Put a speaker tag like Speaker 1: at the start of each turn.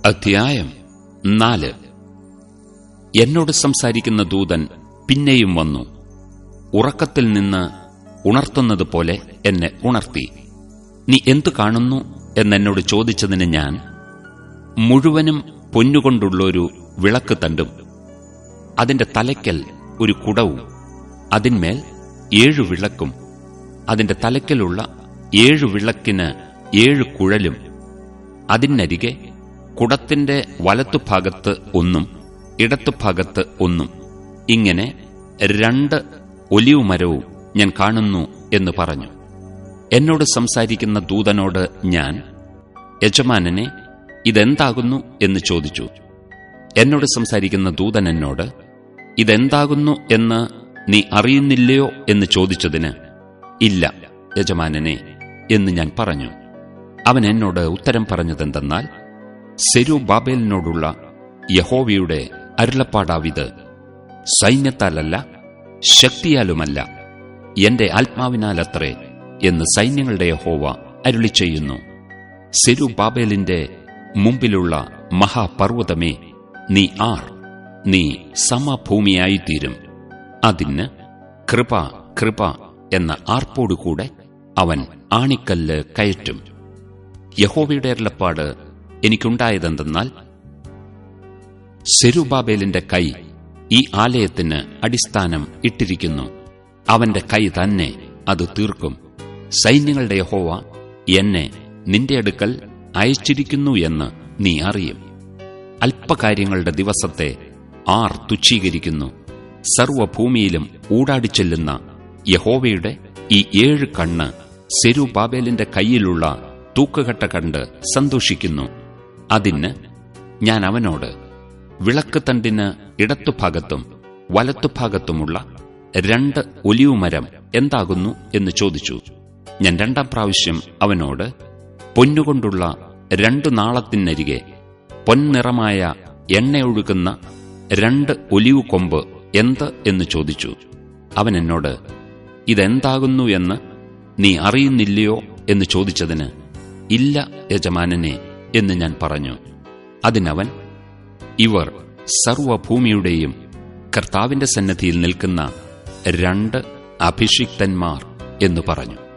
Speaker 1: അധ്യായം നാല് എന്നോട് സംസാരിക്കുന്ന ദൂതൻ പിന്നെയും വന്നു ഉറക്കത്തിൽ നിന്ന് ഉണർത്തുന്നത് പോലെ എന്നെ ഉണർത്തി നീ എന്തു കാണുന്നു എന്നെന്നോട് ചോദിച്ചതിന് ഞാൻ മുഴുവനും പൊന്നുകൊണ്ടുള്ളൊരു വിളക്ക് തണ്ടും അതിന്റെ തലയ്ക്കൽ ഒരു കുടവും അതിന്മേൽ ഏഴു വിളക്കും അതിന്റെ തലയ്ക്കലുള്ള ഏഴു വിളക്കിന് ഏഴു കുഴലും അതിനരികെ കുടത്തിന്റെ വലത്തുഭാഗത്ത് ഒന്നും ഇടത്തുഭാഗത്ത് ഒന്നും ഇങ്ങനെ രണ്ട് ഒലിവ് മരവും ഞാൻ കാണുന്നു എന്ന് പറഞ്ഞു എന്നോട് സംസാരിക്കുന്ന ദൂതനോട് ഞാൻ യജമാനനെ ഇതെന്താകുന്നു എന്ന് ചോദിച്ചു എന്നോട് സംസാരിക്കുന്ന ദൂതൻ എന്നോട് ഇതെന്താകുന്നു എന്ന് നീ അറിയുന്നില്ലയോ എന്ന് ചോദിച്ചതിന് ഇല്ല യജമാനനെ എന്ന് ഞാൻ പറഞ്ഞു അവൻ എന്നോട് ഉത്തരം പറഞ്ഞതെന്തെന്നാൽ സെരു ബാബേലിനോടുള്ള യഹോവയുടെ അരുളപ്പാടാവിത് സൈന്യത്താലല്ല ശക്തിയാലുമല്ല എന്റെ ആത്മാവിനാലത്രേ എന്ന് സൈന്യങ്ങളുടെ യഹോവ അരുളി ചെയ്യുന്നു സെരു ബാബേലിന്റെ മുമ്പിലുള്ള മഹാപർവ്വതമേ നീ ആർ നീ സമഭൂമിയായിത്തീരും അതിന് കൃപ കൃപ എന്ന ആർപ്പോടുകൂടെ അവൻ ആണിക്കല്ല് കയറ്റും യഹോവയുടെ അരുളപ്പാട് എനിക്കുണ്ടായതെന്തെന്നാൽ സെരുബാബേലിന്റെ കൈ ഈ ആലയത്തിന് അടിസ്ഥാനം ഇട്ടിരിക്കുന്നു അവന്റെ കൈ തന്നെ അത് തീർക്കും സൈന്യങ്ങളുടെ യഹോവ എന്നെ നിന്റെ അടുക്കൽ അയച്ചിരിക്കുന്നു എന്ന് നീ അറിയും അല്പകാര്യങ്ങളുടെ ദിവസത്തെ ആർ തുച്ഛീകരിക്കുന്നു സർവഭൂമിയിലും ഊടാടിച്ചെല്ലുന്ന യഹോവയുടെ ഈ ഏഴ് കണ്ണ് സെരുബാബേലിന്റെ കയ്യിലുള്ള തൂക്കുകട്ട കണ്ട് സന്തോഷിക്കുന്നു അതിന് ഞാൻ അവനോട് വിളക്ക് തണ്ടിന് ഇടത്തുഭാഗത്തും വലത്തുഭാഗത്തുമുള്ള രണ്ട് ഒലിവുമരം എന്താകുന്നു എന്ന് ചോദിച്ചു ഞാൻ രണ്ടാം പ്രാവശ്യം അവനോട് പൊന്നുകൊണ്ടുള്ള രണ്ടു നാളത്തിനരികെ പൊൻനിറമായ എണ്ണയൊഴുകുന്ന രണ്ട് ഒലിവു കൊമ്പ് എന്ത് എന്ന് ചോദിച്ചു അവൻ എന്നോട് ഇതെന്താകുന്നു എന്ന് നീ അറിയുന്നില്ലയോ എന്ന് ചോദിച്ചതിന് ഇല്ല യജമാനനെ എന്ന് ഞാൻ പറഞ്ഞു അതിനവൻ ഇവർ സർവഭൂമിയുടെയും കർത്താവിന്റെ സന്നദ്ധിയിൽ നിൽക്കുന്ന രണ്ട് അഭിഷിക്തന്മാർ എന്നു പറഞ്ഞു